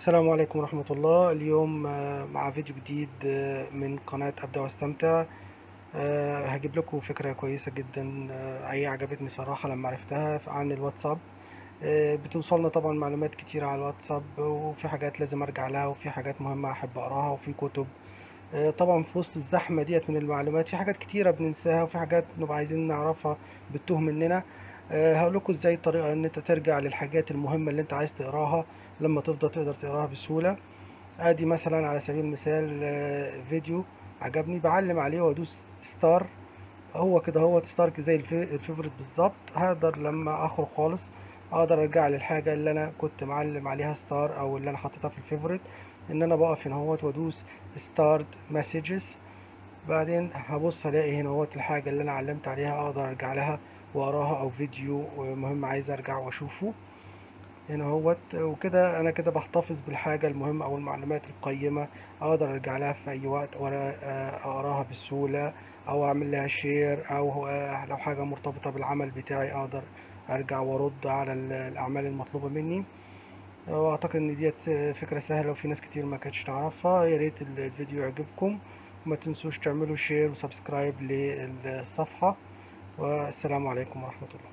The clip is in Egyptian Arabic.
السلام عليكم ورحمة الله اليوم آه، مع فيديو جديد آه، من قناة أبدأ واستمتع آه، هجيب لكم فكرة كويسة جدا آه، هي عجبتني صراحة لما عرفتها عن الواتساب آه، بتوصلنا طبعا معلومات كتيرة على الواتساب وفي حاجات لازم أرجع لها وفي حاجات مهمة أحب أقراها وفي كتب آه، طبعا في وسط الزحمة ديت من المعلومات في حاجات كتيرة بننساها وفي حاجات نبقى عايزين نعرفها بتتوه مننا آه، هقول لكم ازاي الطريقة ان انت ترجع للحاجات المهمة اللي انت عايز تقراها لما تفضل تقدر تقراها بسهولة ادي مثلا على سبيل المثال آه، فيديو عجبني بعلم عليه وادوس ستار هو كده هو ستار زي الفي- الفيفوريت بالظبط هقدر لما اخرج خالص اقدر ارجع للحاجه اللي انا كنت معلم عليها ستار او اللي انا حطيتها في الفيفوريت ان انا بقف هنا اهوت وادوس ستارت مسجز بعدين هبص الاقي هنا اهوت الحاجه اللي انا علمت عليها اقدر ارجع لها واقراها او فيديو مهم عايز ارجع واشوفه هنا اهوت وكده انا كده بحتفظ بالحاجه المهمه او المعلومات القيمه اقدر ارجع لها في اي وقت ولا اقراها بسهوله او اعمل لها شير او آه، لو حاجه مرتبطه بالعمل بتاعي اقدر ارجع وارد على ال- الاعمال المطلوبه مني واعتقد ان ديت فكره سهله وفي ناس كتير ما كانتش تعرفها يا ريت ال- الفيديو يعجبكم وما تنسوش تعملوا شير وسبسكرايب للصفحه والسلام عليكم ورحمه الله